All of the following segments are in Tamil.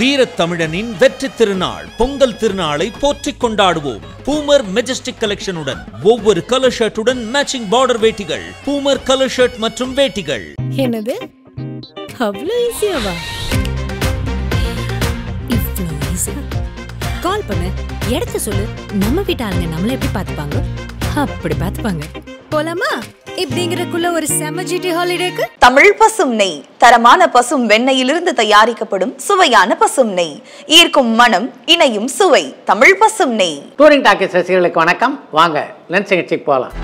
வீரத் தமிழனின் வெற்றி திருநாள் பொங்கல் திருநாளை போற்றிக் கொண்டாடுவோம் பூமர் மெஜஸ்டிக் கலெக்ஷனுடன் ஒவ்வொரு கலர் ஷர்ட்டுடன் மேட்சிங் பார்டர் வேட்டிகள் பூமர் கலர் ஷர்ட் மற்றும் வேட்டிகள் என்னது அவ்வளோ ஈஸியாவா இவ்வளோ ஈஸி கால் பண்ணு இடத்த சொல்லு நம்ம வீட்டு ஆளுங்க நம்மள எப்படி பார்த்துப்பாங்க அப்படி பார்த்துப்பாங்க போலாமா இப்படிங்கிறக்குள்ள ஒரு செம ஜிடி ஹாலிடேக்கு தமிழ் பசும் நெய் தரமான பசும் வெண்ணெயிலிருந்து தயாரிக்கப்படும் சுவையான பசும் நெய் ஈர்க்கும் மனம் இணையும் சுவை தமிழ் பசும் நெய் டூரிங் டாக்கீஸ் ரசிகர்களுக்கு வணக்கம் வாங்க லென்ஸ் நிகழ்ச்சிக்கு போகலாம்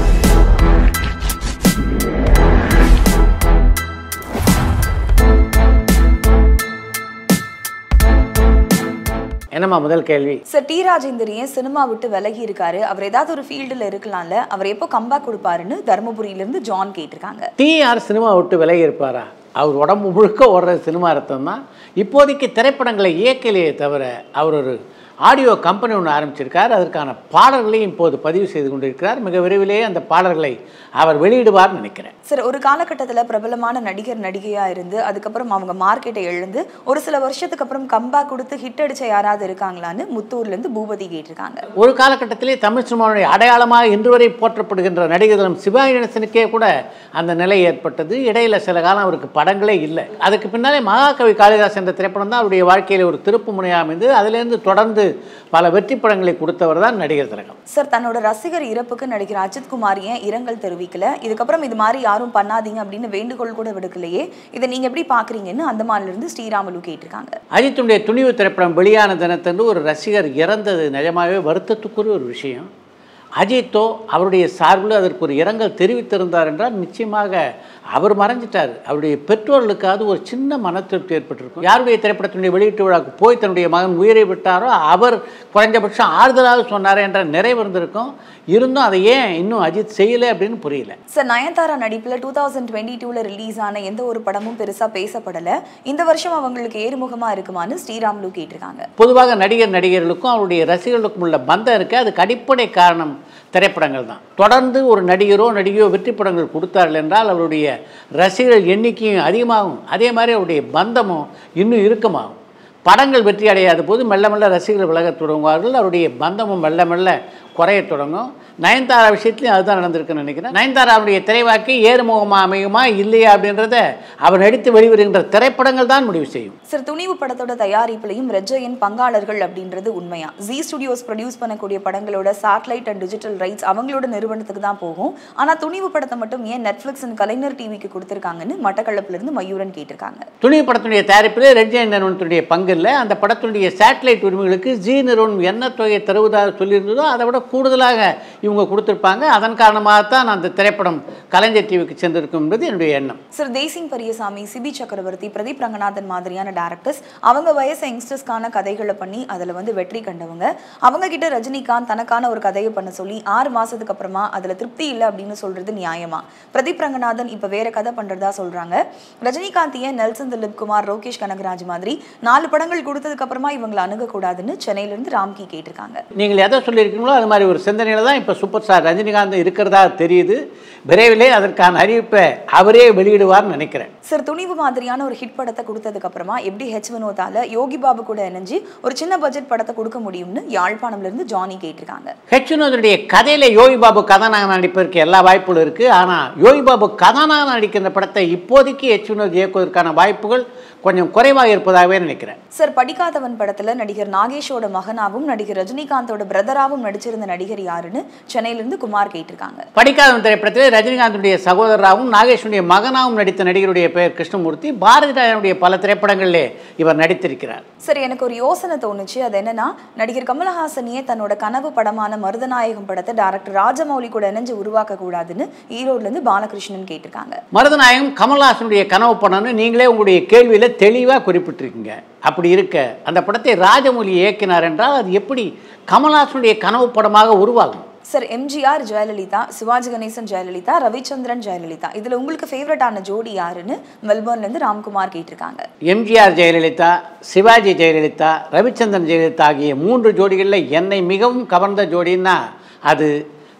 என்னம்மா முதல் கேள்வி சார் டி ராஜேந்தர் ஏன் சினிமா விட்டு விலகி இருக்காரு அவர் ஏதாவது ஒரு ஃபீல்டில் இருக்கலாம்ல அவர் எப்போ கம்பேக் கொடுப்பாருன்னு தருமபுரியிலிருந்து ஜான் கேட்டிருக்காங்க டிஆர் சினிமா விட்டு விலகி இருப்பாரா அவர் உடம்பு முழுக்க ஓடுற சினிமா ரத்தம் தான் இப்போதைக்கு திரைப்படங்களை இயக்கலையே தவிர அவர் ஒரு ஆடியோ கம்பெனி ஒன்று ஆரம்பிச்சிருக்கார் அதற்கான பாடல்களையும் இப்போது பதிவு செய்து கொண்டிருக்கிறார் மிக விரைவிலேயே அந்த பாடல்களை அவர் வெளியிடுவார்னு நினைக்கிறேன் சார் ஒரு காலகட்டத்தில் பிரபலமான நடிகர் நடிகையாக இருந்து அதுக்கப்புறம் அவங்க மார்க்கெட்டை எழுந்து ஒரு சில வருஷத்துக்கு அப்புறம் கம்பேக் கொடுத்து ஹிட் அடிச்ச யாராவது இருக்காங்களான்னு முத்தூர்லேருந்து பூபதி கேட்டிருக்காங்க ஒரு காலகட்டத்திலே தமிழ் சினிமாவுடைய அடையாளமாக இன்று வரை போற்றப்படுகின்ற நடிகர் தினம் சிவாஜி கணேசனுக்கே கூட அந்த நிலை ஏற்பட்டது இடையில சில காலம் அவருக்கு படங்களே இல்லை அதுக்கு பின்னாலே மகாகவி காளிதாஸ் என்ற திரைப்படம் தான் அவருடைய வாழ்க்கையில் ஒரு திருப்பு முனையாக அமைந்து அதிலிருந்து தொடர்ந்து பல வெற்றி படங்களை கொடுத்தவர் தான் நடிகர் திலகம் சார் தன்னோட ரசிகர் இறப்புக்கு நடிகர் அஜித் குமார் ஏன் இரங்கல் தெரிவிக்கல இதுக்கப்புறம் இது மாதிரி யாரும் பண்ணாதீங்க அப்படின்னு வேண்டுகோள் கூட விடுக்கலையே இதை நீங்க எப்படி பாக்குறீங்கன்னு அந்தமான்ல இருந்து ஸ்ரீராமுலு கேட்டிருக்காங்க அஜித்துடைய துணிவு திரைப்படம் வெளியான தினத்தன்று ஒரு ரசிகர் இறந்தது நிஜமாகவே வருத்தத்துக்குரிய ஒரு விஷயம் அஜித்தோ அவருடைய சார்பில் அதற்கு ஒரு இரங்கல் தெரிவித்திருந்தார் என்றால் நிச்சயமாக அவர் மறைஞ்சிட்டார் அவருடைய பெற்றோர்களுக்காவது ஒரு சின்ன மன திருப்தி ஏற்பட்டிருக்கும் யாருடைய திரைப்படத்தினுடைய வெளியீட்டு விழாவுக்கு போய் தன்னுடைய மகன் உயிரை விட்டாரோ அவர் குறைஞ்சபட்சம் ஆறுதலாக சொன்னார் என்ற நிறைவு இருந்திருக்கும் இருந்தும் அதை ஏன் இன்னும் அஜித் செய்யலை அப்படின்னு புரியல சார் நயன்தாரா நடிப்புல டூ தௌசண்ட் டுவெண்ட்டி டூல ரிலீஸ் ஆன எந்த ஒரு படமும் பெருசா பேசப்படல இந்த வருஷம் அவங்களுக்கு ஏறுமுகமா இருக்குமான்னு ஸ்ரீராமுலு கேட்டிருக்காங்க பொதுவாக நடிகர் நடிகர்களுக்கும் அவருடைய ரசிகர்களுக்கும் உள்ள பந்தம் இருக்குது அதுக்கு அடிப்படை காரணம் திரைப்படங்கள் தான் தொடர்ந்து ஒரு நடிகரோ நடிகையோ வெற்றி படங்கள் கொடுத்தார்கள் என்றால் அவருடைய ரசிகர்கள் எண்ணிக்கையும் அதிகமாகும் அதே மாதிரி அவருடைய பந்தமும் இன்னும் இறுக்கமாகும் படங்கள் வெற்றி அடையாத போது மெல்ல மெல்ல ரசிகர்கள் விலகத் தொடங்குவார்கள் அவருடைய பந்தமும் மெல்ல மெல்ல குறையத் தொடங்கும் நயன்தாரா விஷயத்துலையும் அதுதான் நடந்திருக்குன்னு நினைக்கிறேன் நயன்தாராவுடைய திரைவாக்கி ஏறுமுகமா அமையுமா இல்லையா அப்படின்றத அவர் நடித்து வெளிவருகின்ற திரைப்படங்கள் தான் முடிவு செய்யும் சார் துணிவு படத்தோட தயாரிப்புலையும் ரெஜையின் பங்காளர்கள் அப்படின்றது உண்மையா ஜி ஸ்டுடியோஸ் ப்ரொடியூஸ் பண்ணக்கூடிய படங்களோட சேட்டலைட் அண்ட் டிஜிட்டல் ரைட்ஸ் அவங்களோட நிறுவனத்துக்கு தான் போகும் ஆனா துணிவு படத்தை மட்டும் ஏன் நெட்ஃபிளிக்ஸ் அண்ட் கலைஞர் டிவிக்கு கொடுத்திருக்காங்கன்னு மட்டக்களப்புல இருந்து மயூரன் கேட்டிருக்காங்க துணி படத்தினுடைய தயாரிப்பில் ரெட் ஜெயின் நிறுவனத்துடைய பங்கு இல்லை அந்த படத்தினுடைய சேட்டலைட் உரிமைகளுக்கு ஜி நிறுவனம் என்ன தொகையை தருவதாக சொல்லியிருந்ததோ அதை விட கூடுதலாக இவங்க கொடுத்துருப்பாங்க அதன் காரணமாகத்தான் அந்த திரைப்படம் கலைஞர் டிவிக்கு சென்றிருக்கும் என்பது என்னுடைய எண்ணம் சார் தேசிங் பெரியசாமி சிபி சக்கரவர்த்தி பிரதீப் ரங்கநாதன் மாதிரியான டேரக்டர்ஸ் அவங்க வயசு யங்ஸ்டர்ஸ்க்கான கதைகளை பண்ணி அதில் வந்து வெற்றி கண்டவங்க அவங்க கிட்ட ரஜினிகாந்த் தனக்கான ஒரு கதையை பண்ண சொல்லி ஆறு மாசத்துக்கு அப்புறமா அதில் திருப்தி இல்லை அப்படின்னு சொல்றது நியாயமா பிரதீப் ரங்கநாதன் இப்போ வேற கதை பண்றதா சொல்றாங்க ரஜினிகாந்த் ஏன் நெல்சன் திலீப் குமார் ரோகேஷ் கனகராஜ் மாதிரி நாலு படங்கள் கொடுத்ததுக்கு அப்புறமா இவங்களை அணுகக்கூடாதுன்னு சென்னையில இருந்து ராம்கி கேட்டிருக்காங்க நீங்கள் எதை சொல்லியிருக்கீங்களோ அது மாதிரி ஒரு சிந்தனையில் தான் இப்போ சூப்பர் ஸ்டார் ரஜினிகாந்த் இருக்கிறதா தெரியுது விரைவிலே அதற்கான அறிவிப்பை அவரே வெளியிடுவார்னு நினைக்கிறேன் சார் துணிவு மாதிரியான ஒரு ஹிட் படத்தை கொடுத்ததுக்கு அப்புறமா எப்படி ஹெச் வினோதால யோகி பாபு கூட இணைஞ்சு ஒரு சின்ன பட்ஜெட் படத்தை கொடுக்க முடியும்னு யாழ்ப்பாணம்ல இருந்து ஜானி கேட்டிருக்காங்க ஹெச்னுடைய கதையில் யோகி பாபு கதாநாயகன் நடிப்பதற்கு எல்லா வாய்ப்புகளும் இருக்குது ஆனால் யோகி பாபு கதாநாயகன் நடிக்கின்ற படத்தை இப்போதைக்கு ஹெச் வினோத் இயக்குவதற்கான வாய்ப்புகள் கொஞ்சம் குறைவாக இருப்பதாகவே நினைக்கிறேன் சார் படிக்காதவன் படத்துல நடிகர் நாகேஷோட மகனாவும் நடிகர் ரஜினிகாந்தோட பிரதராவும் நடிச்சிருந்த நடிகர் யாருன்னு சென்னையில இருந்து குமார் கேட்டிருக்காங்க படிக்காதவன் திரைப்படத்தில் ரஜினிகாந்துடைய சகோதரராகவும் நாகேஷுடைய மகனாகவும் நடித்த நடிகருடைய பெயர் கிருஷ்ணமூர்த்தி பாரதி ராஜனுடைய பல திரைப்படங்களிலே இவர் நடித்திருக்கிறார் சரி எனக்கு ஒரு யோசனை தோணுச்சு அது என்னன்னா நடிகர் கமலஹாசனையே தன்னோட கனவு படமான மருதநாயகம் படத்தை டைரக்டர் ராஜமௌலி கூட இணைஞ்சு உருவாக்க கூடாதுன்னு ஈரோட்ல இருந்து பாலகிருஷ்ணன் கேட்டிருக்காங்க மருதநாயகம் கமல்ஹாசனுடைய கனவு படம்னு நீங்களே உங்களுடைய கேள்வியில் தெளிவாக குறிப்பிட்டிருக்கீங்க அப்படி இருக்க அந்த படத்தை ராஜமௌலி இயக்கினார் என்றால் அது எப்படி கமல்ஹாசனுடைய கனவு படமாக உருவாகும் சார் எம்ஜிஆர் ஜெயலலிதா சிவாஜி கணேசன் ஜெயலலிதா ரவிச்சந்திரன் ஜெயலலிதா இதுல உங்களுக்கு ஃபேவரட்டான ஜோடி யாருன்னு மெல்பர்ன்ல இருந்து ராம்குமார் கேட்டிருக்காங்க எம்ஜிஆர் ஜெயலலிதா சிவாஜி ஜெயலலிதா ரவிச்சந்திரன் ஜெயலலிதா ஆகிய மூன்று ஜோடிகளில் என்னை மிகவும் கவர்ந்த ஜோடின்னா அது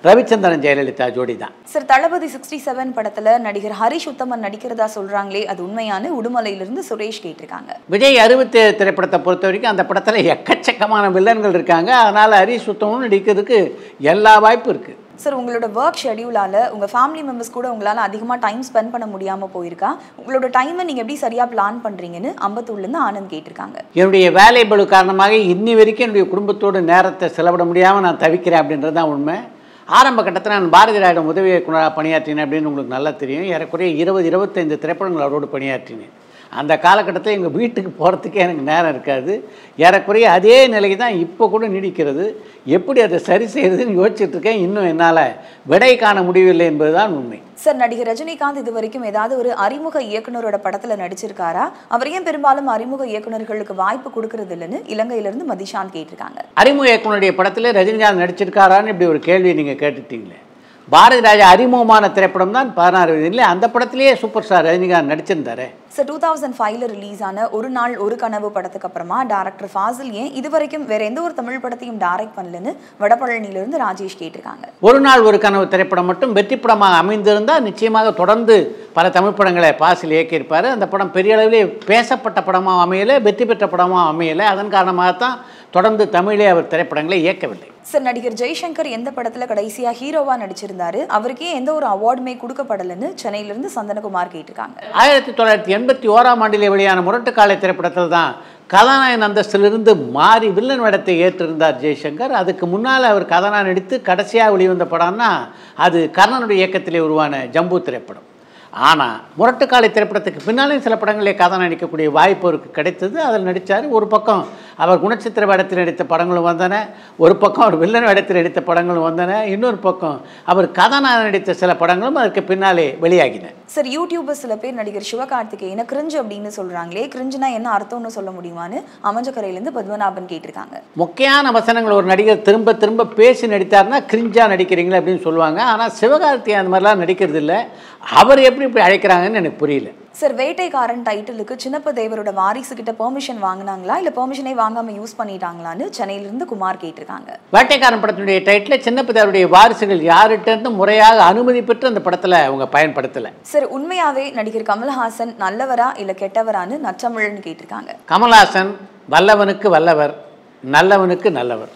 ரவிச்சந்திரன் ஜெயலலிதா ஜோடி தான் சார் தளபதி சிக்ஸ்டி செவன் படத்துல நடிகர் ஹரிஷ் உத்தமன் நடிக்கிறதா சொல்றாங்களே அது உண்மையான உடுமலையிலிருந்து சுரேஷ் கேட்டிருக்காங்க விஜய் அறுபத்தேழு திரைப்படத்தை பொறுத்த வரைக்கும் அந்த படத்தில் எக்கச்சக்கமான வில்லன்கள் இருக்காங்க அதனால் ஹரிஷ் சுத்தமும் நடிக்கிறதுக்கு எல்லா வாய்ப்பும் இருக்குது சார் உங்களோட ஒர்க் ஷெடியூலால உங்க ஃபேமிலி மெம்பர்ஸ் கூட உங்களால அதிகமா டைம் ஸ்பெண்ட் பண்ண முடியாம போயிருக்கா உங்களோட டைமை நீங்க எப்படி சரியா பிளான் பண்றீங்கன்னு அம்பத்தூர்ல இருந்து ஆனந்த் கேட்டிருக்காங்க என்னுடைய வேலை பளு காரணமாக இன்னி வரைக்கும் என்னுடைய குடும்பத்தோடு நேரத்தை செலவிட முடியாமல் நான் தவிக்கிறேன் அப்படின்றது தான் உண்மை ஆரம்ப கட்டத்தில் நான் பாரதி ராயிடம் உதவி இயக்குனராக பணியாற்றினேன் அப்படின்னு உங்களுக்கு நல்லா தெரியும் ஏறக்குறைய இருபது இருபத்தைந்து திரைப்படங்கள் அவரோடு பணியாற்றினேன் அந்த காலகட்டத்தில் எங்கள் வீட்டுக்கு போகிறதுக்கே எனக்கு நேரம் இருக்காது ஏறக்குறைய அதே நிலை தான் இப்போ கூட நீடிக்கிறது எப்படி அதை சரி செய்யறதுன்னு யோசிச்சுட்டு இருக்கேன் இன்னும் என்னால் விடை காண முடியவில்லை என்பதுதான் உண்மை சார் நடிகர் ரஜினிகாந்த் இது வரைக்கும் ஏதாவது ஒரு அறிமுக இயக்குனரோட படத்துல நடிச்சிருக்காரா அவர் ஏன் பெரும்பாலும் அறிமுக இயக்குனர்களுக்கு வாய்ப்பு கொடுக்கறது இல்லைன்னு இலங்கையில இருந்து மதிஷாந்த் கேட்டிருக்காங்க அறிமுக இயக்குனருடைய படத்தில் ரஜினிகாந்த் நடிச்சிருக்காரான்னு இப்படி ஒரு கேள்வி நீங்கள் கேட்டுட்டீங்களே பாரதி ராஜா அறிமுகமான திரைப்படம் தான் பதினாறு இல்லை அந்த படத்திலேயே சூப்பர் ஸ்டார் ரஜினிகாந்த் நடிச்சிருந்தாரு சார் டூ தௌசண்ட் ஃபைவ்ல ரிலீஸ் ஆன ஒரு நாள் ஒரு கனவு படத்துக்கு அப்புறமா டேரக்டர் ஃபாசில் ஏன் இது வரைக்கும் வேற எந்த ஒரு தமிழ் படத்தையும் டைரக்ட் பண்ணலன்னு வடபழனியில இருந்து ராஜேஷ் கேட்டிருக்காங்க ஒரு நாள் ஒரு கனவு திரைப்படம் மட்டும் வெற்றி படமாக அமைந்திருந்தால் நிச்சயமாக தொடர்ந்து பல தமிழ் படங்களை பாசில் இயக்கியிருப்பார் அந்த படம் பெரிய அளவிலே பேசப்பட்ட படமாக அமையலை வெற்றி பெற்ற படமாக அமையலை அதன் காரணமாகத்தான் தொடர்ந்து தமிழே அவர் திரைப்படங்களை இயக்கவில்லை சார் நடிகர் ஜெய்சங்கர் எந்த படத்துல கடைசியா ஹீரோவா நடிச்சிருந்தாரு அவருக்கே எந்த ஒரு அவார்டுமே கொடுக்கப்படலைன்னு சென்னையில இருந்து சந்தனகுமார் கேட்டிருக்காங்க ஆயிரத்தி தொள்ளாயிரத்தி எண்பத்தி ஓராம் ஆண்டிலே வெளியான முரட்டுக்காலை திரைப்படத்தில் தான் கதாநாயகன் அந்தஸ்திலிருந்து மாறி வில்லன் வேடத்தை ஏற்றிருந்தார் ஜெய்சங்கர் அதுக்கு முன்னால் அவர் கதாநாயகன் நடித்து கடைசியாக வெளிவந்த படம்னா அது கர்ணனுடைய இயக்கத்திலே உருவான ஜம்பு திரைப்படம் ஆனால் முரட்டுக்காலை திரைப்படத்துக்கு பின்னாலே சில படங்களிலே கதாநாயகன் நடிக்கக்கூடிய வாய்ப்பு அவருக்கு கிடைத்தது அதில் நடித்தார் ஒரு பக்கம் அவர் குணச்சித்திர வேடத்தில் நடித்த படங்களும் வந்தன ஒரு பக்கம் அவர் வில்லன் வேடத்தில் நடித்த படங்களும் வந்தன இன்னொரு பக்கம் அவர் கதாநாயகன் நடித்த சில படங்களும் அதற்கு பின்னாலே வெளியாகின சார் யூடியூபர் சில பேர் நடிகர் சிவகார்த்திகேயனை கிரிஞ்சு அப்படின்னு சொல்றாங்களே கிரிஞ்சுனா என்ன அர்த்தம்னு சொல்ல முடியுமான்னு அமைஞ்சக்கரையில இருந்து பத்மநாபன் கேட்டிருக்காங்க முக்கியமான வசனங்கள் ஒரு நடிகர் திரும்ப திரும்ப பேசி நடித்தார்னா கிரிஞ்சா நடிக்கிறீங்களா அப்படின்னு சொல்லுவாங்க ஆனால் சிவகார்த்திகேயன் அந்த மாதிரிலாம் நடிக்கிறது இல்லை அவர் எப்படி இப்படி அழைக்கிறாங்கன்னு எனக்கு புரியல சார் வேட்டைக்காரன் டைட்டிலுக்கு சின்னப்ப தேவரோட வாரிசு கிட்ட பெர்மிஷன் வாங்கினாங்களா இல்ல பெர்மிஷனே வாங்காம யூஸ் பண்ணிட்டாங்களான்னு சென்னையில இருந்து குமார் கேட்டிருக்காங்க வேட்டைக்காரன் படத்தினுடைய டைட்டில் சின்னப்பிதாருடைய வாரிசுகள் யார்கிட்ட இருந்து முறையாக அனுமதி பெற்று அந்த படத்தில் அவங்க பயன்படுத்தலை சார் உண்மையாவே நடிகர் கமல்ஹாசன் நல்லவரா இல்ல கெட்டவரான்னு நச்சமிழன்னு கேட்டிருக்காங்க கமல்ஹாசன் வல்லவனுக்கு வல்லவர் நல்லவனுக்கு நல்லவர்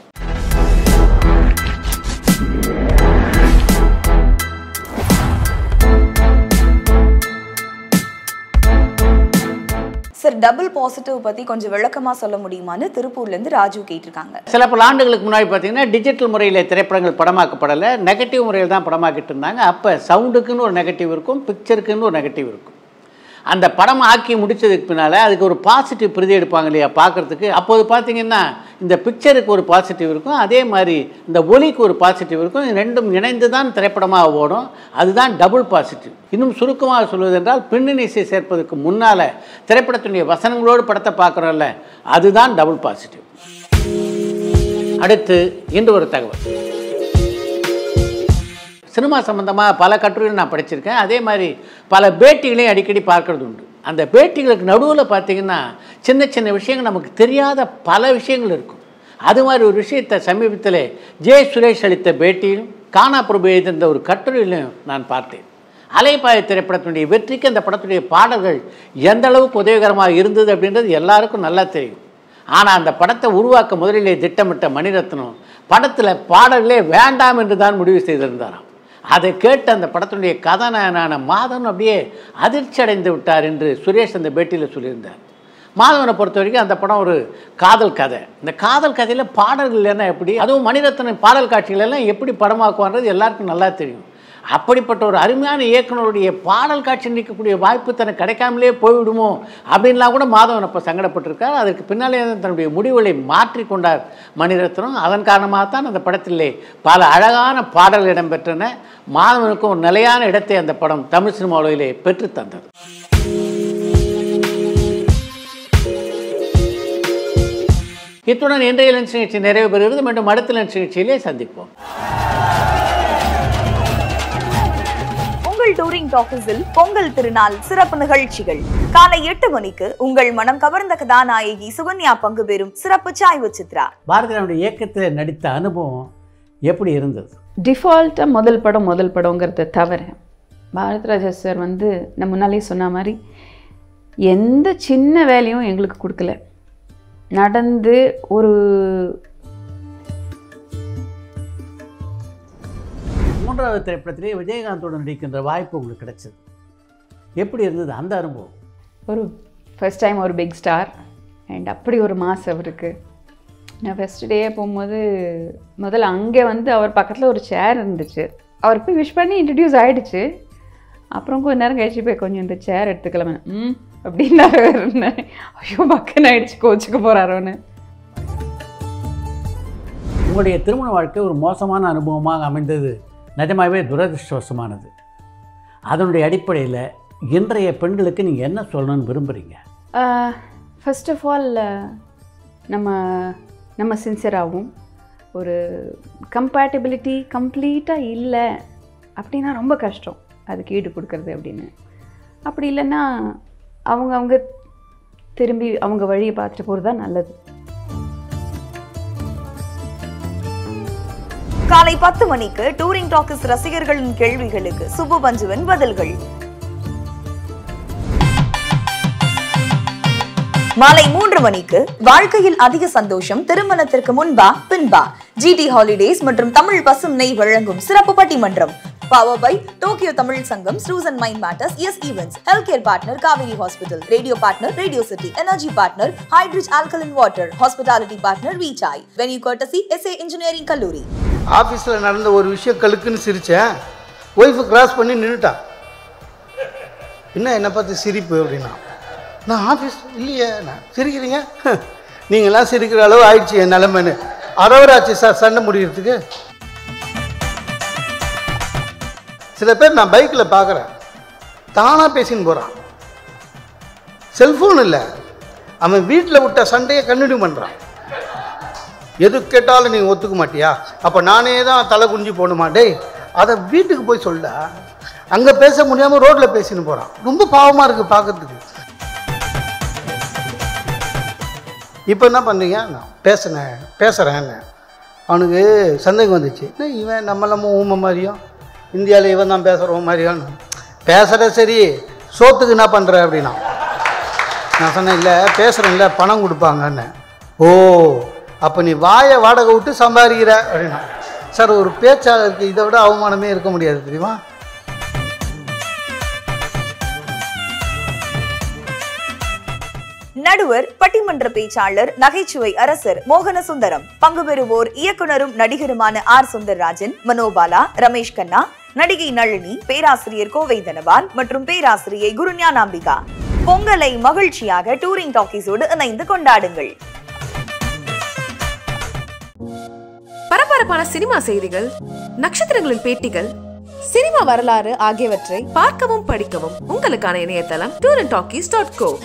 சார் டபுள் பாசிட்டிவ் பத்தி கொஞ்சம் விளக்கமா சொல்ல முடியுமான்னு திருப்பூர்ல இருந்து ராஜு கேட்டிருக்காங்க சில பல ஆண்டுகளுக்கு முன்னாடி பார்த்தீங்கன்னா டிஜிட்டல் முறையில் திரைப்படங்கள் படமாக்கப்படலை நெகட்டிவ் முறையில் தான் படமாக்கிட்டு இருந்தாங்க அப்போ சவுண்டுக்குன்னு ஒரு நெகட்டிவ் இருக்கும் பிக்சருக்குன்னு ஒரு நெகட்டிவ் இருக்கும் அந்த படம் ஆக்கி முடிச்சதுக்கு பின்னால் அதுக்கு ஒரு பாசிட்டிவ் பிரதி எடுப்பாங்க இல்லையா பார்க்குறதுக்கு அப்போது பார்த்தீங்கன்னா இந்த பிக்சருக்கு ஒரு பாசிட்டிவ் இருக்கும் அதே மாதிரி இந்த ஒலிக்கு ஒரு பாசிட்டிவ் இருக்கும் இது ரெண்டும் இணைந்து தான் திரைப்படமாக ஓடும் அதுதான் டபுள் பாசிட்டிவ் இன்னும் சுருக்கமாக சொல்வதென்றால் பின்னணி இசை சேர்ப்பதற்கு முன்னால் திரைப்படத்தினுடைய வசனங்களோடு படத்தை பார்க்குறோம்ல அதுதான் டபுள் பாசிட்டிவ் அடுத்து இன்று ஒரு தகவல் சினிமா சம்மந்தமாக பல கட்டுரைகள் நான் படிச்சிருக்கேன் அதே மாதிரி பல பேட்டிகளையும் அடிக்கடி பார்க்கறது உண்டு அந்த பேட்டிகளுக்கு நடுவில் பார்த்தீங்கன்னா சின்ன சின்ன விஷயங்கள் நமக்கு தெரியாத பல விஷயங்கள் இருக்கும் அது மாதிரி ஒரு விஷயத்தை சமீபத்தில் ஜே சுரேஷ் அளித்த பேட்டியிலும் கானா பிரபு எழுதியிருந்த ஒரு கட்டுரையிலும் நான் பார்த்தேன் அலைப்பாய திரைப்படத்தினுடைய வெற்றிக்கு அந்த படத்துடைய பாடல்கள் எந்த அளவுக்கு உதவிகரமாக இருந்தது அப்படின்றது எல்லாருக்கும் நல்லா தெரியும் ஆனால் அந்த படத்தை உருவாக்க முதலிலே திட்டமிட்ட மணிரத்னம் படத்தில் பாடல்களே வேண்டாம் என்று தான் முடிவு செய்திருந்தாராம் அதை கேட்டு அந்த படத்தினுடைய கதாநாயகனான மாதவன் அப்படியே அதிர்ச்சி அடைந்து விட்டார் என்று சுரேஷ் அந்த பேட்டியில் சொல்லியிருந்தார் மாதவனை பொறுத்த வரைக்கும் அந்த படம் ஒரு காதல் கதை இந்த காதல் கதையில் பாடல்கள் என்ன எப்படி அதுவும் மணிரத்னம் பாடல் காட்சிகள் எல்லாம் எப்படி படமாக்குவான்றது எல்லாருக்கும் நல்லா தெரியும் அப்படிப்பட்ட ஒரு அருமையான இயக்குனருடைய பாடல் காட்சி நிற்கக்கூடிய வாய்ப்பு தனக்கு கிடைக்காமலே போய்விடுமோ அப்படின்லாம் கூட மாதவன் அப்போ சங்கடப்பட்டிருக்கார் அதற்கு பின்னாலே தன்னுடைய முடிவுகளை மாற்றிக்கொண்டார் மணிரத்னம் அதன் காரணமாகத்தான் அந்த படத்திலே பல அழகான பாடல்கள் இடம்பெற்றன மாதவனுக்கும் ஒரு நிலையான இடத்தை அந்த படம் தமிழ் சினிமா உலகிலே பெற்றுத் தந்தது இத்துடன் இன்றைய லஞ்ச் நிகழ்ச்சி நிறைவு பெறுகிறது மீண்டும் அடுத்த லஞ்ச் நிகழ்ச்சியிலே சந்திப்போம் உங்கள் டூரிங் டாக்கீஸில் பொங்கல் திருநாள் சிறப்பு நிகழ்ச்சிகள் காலை எட்டு மணிக்கு உங்கள் மனம் கவர்ந்த கதாநாயகி சுகன்யா பங்கு பெறும் சிறப்பு சாய்வு சித்ரா பாரதியாருடைய இயக்கத்தில் நடித்த அனுபவம் எப்படி இருந்தது டிஃபால்ட்டாக முதல் படம் முதல் படங்கிறத தவிர பாரதிராஜா சார் வந்து நான் முன்னாலே சொன்ன மாதிரி எந்த சின்ன வேலையும் எங்களுக்கு கொடுக்கல நடந்து ஒரு மூன்றாவது திரைப்படத்திலே விஜயகாந்தோடு நடிக்கின்ற வாய்ப்பு உங்களுக்கு கிடைச்சது எப்படி இருந்தது அந்த அனுபவம் ஒரு ஃபர்ஸ்ட் டைம் ஒரு பிக் ஸ்டார் அண்ட் அப்படி ஒரு மாஸ் அவருக்கு நான் ஃபஸ்ட் டே போகும்போது முதல்ல அங்கே வந்து அவர் பக்கத்தில் ஒரு சேர் இருந்துச்சு அவர் போய் விஷ் பண்ணி இன்ட்ரடியூஸ் ஆகிடுச்சு அப்புறம் கொஞ்ச நேரம் கழிச்சு போய் கொஞ்சம் இந்த சேர் எடுத்துக்கலாமே ம் அப்படின்னாரு இருந்தேன் ஐயோ பக்கன் ஆகிடுச்சு கோச்சுக்க போகிறாரோன்னு உங்களுடைய திருமண வாழ்க்கை ஒரு மோசமான அனுபவமாக அமைந்தது நிஜமாகவே துரதிருஷ்டவசமானது அதனுடைய அடிப்படையில் இன்றைய பெண்களுக்கு நீங்கள் என்ன சொல்லணும்னு விரும்புகிறீங்க ஃபர்ஸ்ட் ஆஃப் ஆல் நம்ம நம்ம சின்சியராகவும் ஒரு கம்பேட்டபிலிட்டி கம்ப்ளீட்டாக இல்லை அப்படின்னா ரொம்ப கஷ்டம் அதுக்கு ஈடு கொடுக்கறது அப்படின்னு அப்படி இல்லைன்னா அவங்க அவங்க திரும்பி அவங்க வழியை பார்த்துட்டு போகிறது தான் நல்லது காலை பத்து மணிக்கு டூரிங் டாக்கஸ் ரசிகர்களின் கேள்விகளுக்கு சுப்பு பஞ்சுவின் பதில்கள் மாலை மூன்று மணிக்கு வாழ்க்கையில் அதிக சந்தோஷம் திருமணத்திற்கு முன்பா பின்பா ஜிடி ஹாலிடேஸ் மற்றும் தமிழ் பசும் நெய் வழங்கும் சிறப்பு பட்டிமன்றம் power by Tokyo Tamil Sangam ஸ்ரூசன் mind matters S events health care partner Kauvery hospital radio partner radio city energy partner Hydrich alkaline water hospitality partner வீச்சாய் வென்யூ கர்டசி எஸ்ஏ இன்ஜினியரிங் கல்லூரி ஆஃபீஸில் நடந்த ஒரு விஷயம் கழுக்குன்னு சிரித்தேன் ஒய்ஃபு கிராஸ் பண்ணி நின்றுட்டான் என்ன என்னை பார்த்து சிரிப்பு அப்படின்னா நான் ஆஃபீஸ் இல்லையே நான் சிரிக்கிறீங்க நீங்களாம் சிரிக்கிற அளவு ஆயிடுச்சு என் நிலமைன்னு அரவராச்சு சார் சண்டை முடிகிறதுக்கு சில பேர் நான் பைக்கில் பார்க்குறேன் தானாக பேசின்னு போகிறான் செல்ஃபோன் இல்லை அவன் வீட்டில் விட்ட சண்டையை கண்டினியூ பண்ணுறான் எது கேட்டாலும் நீ ஒத்துக்க மாட்டியா அப்போ நானே தான் தலை குஞ்சு போகணுமா டேய் அதை வீட்டுக்கு போய் சொல்ல அங்கே பேச முடியாமல் ரோட்டில் பேசின்னு போகிறான் ரொம்ப பாவமாக இருக்குது பார்க்கறதுக்கு இப்போ என்ன பண்ணுறீங்க நான் பேசுனேன் பேசுகிறேன்னு அவனுக்கு சந்தேகம் வந்துச்சு என்ன இவன் நம்மளமோ ஊமை மாதிரியும் இந்தியாவில் இவன் தான் பேசுகிறோம் மாதிரியான்னு பேசுகிற சரி சோத்துக்கு என்ன பண்ணுற அப்படின்னா நான் சொன்னேன் இல்லை பேசுகிறேன்ல பணம் கொடுப்பாங்கன்னு ஓ அப்போ நீ வாயை வாடகை விட்டு சம்பாதிக்கிற அப்படின்னா சார் ஒரு பேச்சாளருக்கு இதை விட அவமானமே இருக்க முடியாது தெரியுமா நடுவர் பட்டிமன்ற பேச்சாளர் நகைச்சுவை அரசர் மோகன சுந்தரம் பங்கு பெறுவோர் இயக்குனரும் நடிகருமான ஆர் சுந்தர்ராஜன் மனோபாலா ரமேஷ் கண்ணா நடிகை நளினி பேராசிரியர் கோவை தனபால் மற்றும் பேராசிரியை குருஞானாம்பிகா பொங்கலை மகிழ்ச்சியாக டூரிங் டாக்கீஸோடு இணைந்து கொண்டாடுங்கள் பரபரப்பான சினிமா செய்திகள் நட்சத்திரங்களின் பேட்டிகள் சினிமா வரலாறு ஆகியவற்றை பார்க்கவும் படிக்கவும் உங்களுக்கான இணையதளம் tour and talkies dot go